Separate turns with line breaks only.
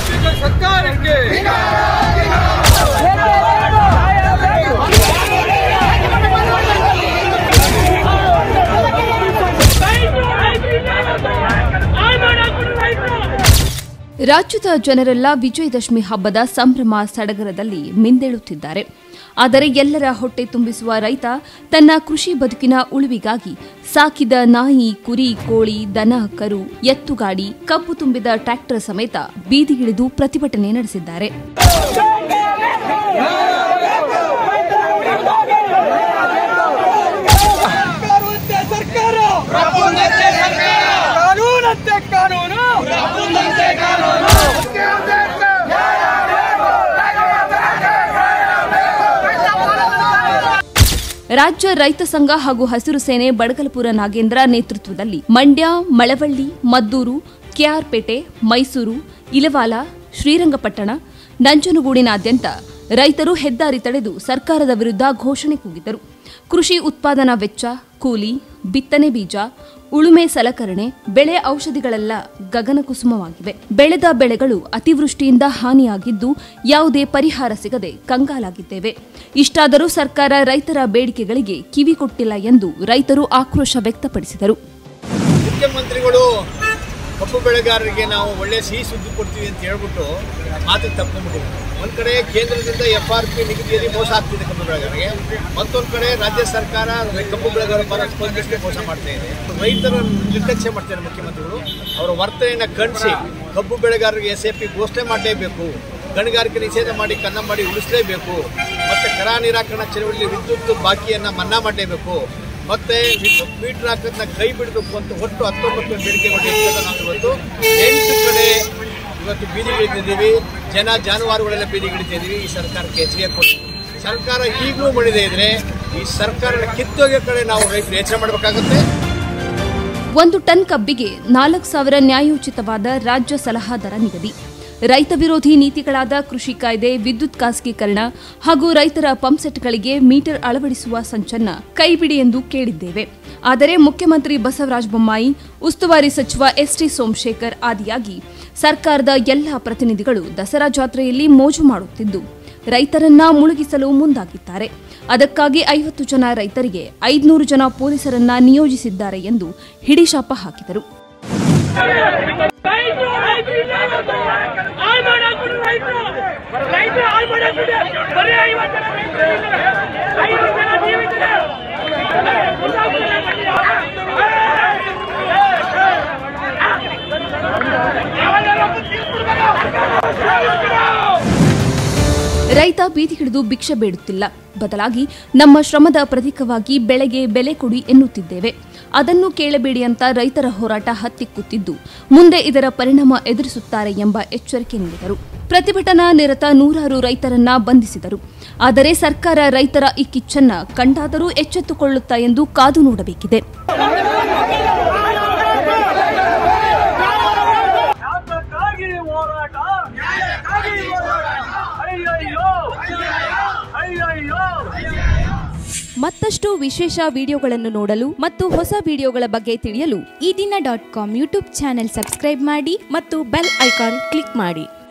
ರಾಜ್ಯದ ಸರ್ಕಾರಕ್ಕೆ
ರಾಜ್ಯದ ಜನರೆಲ್ಲ ವಿಜಯದಶಮಿ ಹಬ್ಬದ ಸಂಭ್ರಮ ಸಡಗರದಲ್ಲಿ ಮಿಂದೇಳುತ್ತಿದ್ದಾರೆ ಆದರೆ ಎಲ್ಲರ ಹೊಟ್ಟೆ ತುಂಬಿಸುವ ರೈತ ತನ್ನ ಕೃಷಿ ಬದುಕಿನ ಉಳಿವಿಗಾಗಿ ಸಾಕಿದ ನಾಯಿ ಕುರಿ ಕೋಳಿ ದನ ಕರು ಎತ್ತುಗಾಡಿ ಕಬ್ಬು ತುಂಬಿದ ಟ್ರ್ಯಾಕ್ಟರ್ ಸಮೇತ ಬೀದಿಗಿಳಿದು ಪ್ರತಿಭಟನೆ ನಡೆಸಿದ್ದಾರೆ
ಸರ್ಕಾರ ಕಾನೂನಂತೆ ಕಾನೂನು
ರಾಜ್ಯ ರೈತ ಸಂಘ ಹಾಗೂ ಹಸಿರು ಸೇನೆ ಬಡಗಲಪುರ ನಾಗೇಂದ್ರ ನೇತೃತ್ವದಲ್ಲಿ ಮಂಡ್ಯ ಮಳವಳ್ಳಿ ಮದ್ದೂರು ಕೆಆರ್ಪೇಟೆ ಮೈಸೂರು ಇಲವಾಲ ಶ್ರೀರಂಗಪಟ್ಟಣ ನಂಜನಗೂಡಿನಾದ್ಯಂತ ರೈತರು ಹೆದ್ದಾರಿ ತಡೆದು ಸರ್ಕಾರದ ವಿರುದ್ಧ ಘೋಷಣೆ ಕೂಗಿದರು ಕೃಷಿ ಉತ್ಪಾದನಾ ವೆಚ್ಚ ಕೂಲಿ ಬಿತ್ತನೆ ಬೀಜ ಉಳುಮೆ ಸಲಕರಣೆ ಬೆಳೆ ಔಷಧಿಗಳೆಲ್ಲ ಗಗನಕುಸುಮವಾಗಿವೆ ಬೆಳೆದ ಬೆಳೆಗಳು ಅತಿವೃಷ್ಟಿಯಿಂದ ಹಾನಿಯಾಗಿದ್ದು ಯಾವುದೇ ಪರಿಹಾರ ಸಿಗದೆ ಕಂಗಾಲಾಗಿದ್ದೇವೆ ಇಷ್ಟಾದರೂ ಸರ್ಕಾರ ರೈತರ ಬೇಡಿಕೆಗಳಿಗೆ ಕಿವಿ ಕೊಟ್ಟಿಲ್ಲ ಎಂದು ರೈತರು ಆಕ್ರೋಶ ವ್ಯಕ್ತಪಡಿಸಿದರು
ಮುಖ್ಯಮಂತ್ರಿಗಳು ಕಬ್ಬು ಬೆಳೆಗಾರರಿಗೆ ನಾವು ಒಳ್ಳೆ ಸಿಹಿ ಸುದ್ದಿ ಕೊಡ್ತೀವಿ ಅಂತ ಹೇಳ್ಬಿಟ್ಟು ಮಾತು ತಪ್ಕೊಂಡ್ಬಿಟ್ಟಿದ್ದಾರೆ ಒಂದ್ ಕಡೆ ಕೇಂದ್ರದಿಂದ ಎಫ್ ಆರ್ ಪಿ ನಿಗದಿಯಲ್ಲಿ ಮೋಸ ಆಗ್ತಿದೆ ಕಬ್ಬು ಬೆಳೆಗಾರರಿಗೆ ಮತ್ತೊಂದ್ ಕಡೆ ರಾಜ್ಯ ಸರ್ಕಾರ ಕಬ್ಬು ಬೆಳೆಗಾರ ಪರ ಸ್ಪಂದಿಸಿ ಮೋಸ ಮಾಡ್ತಾ ಇದೆ ರೈತರ ನಿರ್ಲಕ್ಷ್ಯ ಮಾಡ್ತಾರೆ ಮುಖ್ಯಮಂತ್ರಿಗಳು ಅವರ ವರ್ತನೆಯನ್ನ ಕಣಿಸಿ ಕಬ್ಬು ಬೆಳೆಗಾರರಿಗೆ ಎಸ್ ಎ ಪಿ ಘೋಷಣೆ ಮಾಡಲೇಬೇಕು ಗಣಿಗಾರಿಕೆ ನಿಷೇಧ ಮಾಡಿ ಕನ್ನ ಮಾಡಿ ಉಳಿಸಲೇಬೇಕು ಮತ್ತೆ ಕರ ನಿರಾಕರಣಾ ಚಳವಳಿಯಲ್ಲಿ ವಿದ್ಯುತ್ ಬಾಕಿಯನ್ನ ಮನ್ನಾ ಮಾಡಲೇಬೇಕು ಮತ್ತೆ ವಿದ್ಯುತ್ ಮೀಟರ್ ಹಾಕೋದನ್ನ ಕೈ ಬಿಡಬೇಕು ಅಂತ ಒಟ್ಟು ಹತ್ತೊಂಬತ್ತು ಬೇಡಿಕೆಗಳು ಇರ್ತದೆ ನಾವು ಇವತ್ತು ಎಂಟು ಕಡೆ ಇವತ್ತು ಬೀದಿಗಿಳಿತಿದ್ದೀವಿ ಜನ ಜಾನುವಾರುಗಳೆಲ್ಲ ಬೀದಿಗಿಳಿತಿದ್ದೀವಿ ಈ ಸರ್ಕಾರಕ್ಕೆ ಎಚ್ಚರಿಕೆ ಕೊಟ್ಟು ಸರ್ಕಾರ ಈಗಲೂ ಮಾಡಿದೆ ಇದ್ರೆ ಈ ಸರ್ಕಾರದ ಕಿತ್ತೋಗೆ ಕಡೆ ನಾವು ರೈತರು ಎಚ್ಚರ ಮಾಡಬೇಕಾಗುತ್ತೆ
ಒಂದು ಟನ್ ಕಬ್ಬಿಗೆ ನಾಲ್ಕು ಸಾವಿರ ನ್ಯಾಯೋಚಿತವಾದ ರಾಜ್ಯ ಸಲಹಾ ದರ ನಿಗದಿ ರೈತ ವಿರೋಧಿ ನೀತಿಗಳಾದ ಕೃಷಿ ಕಾಯ್ದೆ ವಿದ್ಯುತ್ ಖಾಸಗೀಕರಣ ಹಾಗೂ ರೈತರ ಪಂಪ್ಸೆಟ್ಗಳಿಗೆ ಮೀಟರ್ ಅಳವಡಿಸುವ ಸಂಚನ್ನ ಕೈಬಿಡಿ ಎಂದು ಕೇಳಿದ್ದೇವೆ ಆದರೆ ಮುಖ್ಯಮಂತ್ರಿ ಬಸವರಾಜ ಬೊಮ್ಮಾಯಿ ಉಸ್ತುವಾರಿ ಸಚಿವ ಎಸ್ಟಿ ಸೋಮಶೇಖರ್ ಆದಿಯಾಗಿ ಸರ್ಕಾರದ ಎಲ್ಲ ಪ್ರತಿನಿಧಿಗಳು ದಸರಾ ಜಾತ್ರೆಯಲ್ಲಿ ಮೋಜು ಮಾಡುತ್ತಿದ್ದು ರೈತರನ್ನ ಮುಳುಗಿಸಲು ಮುಂದಾಗಿದ್ದಾರೆ ಅದಕ್ಕಾಗಿ ಐವತ್ತು ಜನ ರೈತರಿಗೆ ಐದುನೂರು ಜನ ಪೊಲೀಸರನ್ನ ನಿಯೋಜಿಸಿದ್ದಾರೆ ಎಂದು ಹಿಡಿಶಾಪ ಹಾಕಿದರು
ರೈತರು ರೈತರು ಇಲ್ಲ ಇವತ್ತು. ಹಾಳ್ ಮಾಡಾಕ್ಬಿಟ್ರು ರೈತರು. ರೈತರು ಹಾಳ್ ಮಾಡಾಕ್ಬಿಟ್ರು. ಬರೀ ಐವತ್ತು ಜನ ರೈತರು ಇದ್ದಾರೆ. ಐದು ಜನ ನೀವಿದ್ದೀರ. ಯಾವನ್ನಾರು ಒಬ್ಬ ತೀರ್ಸ್ಬಿಡ್ಬೇಕು.
ರೈತ ಬೀದಿಗಿಳಿದು ಭಿಕ್ಷೆ ಬೇಡುತ್ತಿಲ್ಲ ಬದಲಾಗಿ ನಮ್ಮ ಶ್ರಮದ ಪ್ರತೀಕವಾಗಿ ಬೆಳೆಗೆ ಬೆಲೆ ಕೊಡಿ ಎನ್ನುತ್ತಿದ್ದೇವೆ ಅದನ್ನು ಕೇಳಬೇಡಿ ಅಂತ ರೈತರ ಹೋರಾಟ ಹತ್ತಿಕ್ಕುತ್ತಿದ್ದು ಮುಂದೆ ಇದರ ಪರಿಣಾಮ ಎದುರಿಸುತ್ತಾರೆ ಎಂಬ ಎಚ್ಚರಿಕೆ ನೀಡಿದರು ಪ್ರತಿಭಟನಾ ನಿರತ ನೂರಾರು ರೈತರನ್ನ ಬಂಧಿಸಿದರು ಆದರೆ ಸರ್ಕಾರ ರೈತರ ಈ ಕಿಚ್ಚನ್ನ ಕಂಡಾದರೂ ಎಚ್ಚೆತ್ತುಕೊಳ್ಳುತ್ತಾ ಎಂದು ಕಾದು ನೋಡಬೇಕಿದೆ
ನ್ಯಾಯಕ್ಕಾಗಿ ಹೋರಾಟ ಅಯ್ಯಯ್ಯೋ ಅಯ್ಯಯ್ಯೋ
ಮತ್ತಷ್ಟು ವಿಶೇಷ ವಿಡಿಯೋಗಳನ್ನು ನೋಡಲು ಮತ್ತು ಹೊಸ ವಿಡಿಯೋಗಳ ಬಗ್ಗೆ ತಿಳಿಯಲು ಈ ದಿನ dot com YouTube channel subscribe ಮಾಡಿ ಮತ್ತು ಬೆಲ್ ಐಕಾನ್ ಕ್ಲಿಕ್ ಮಾಡಿ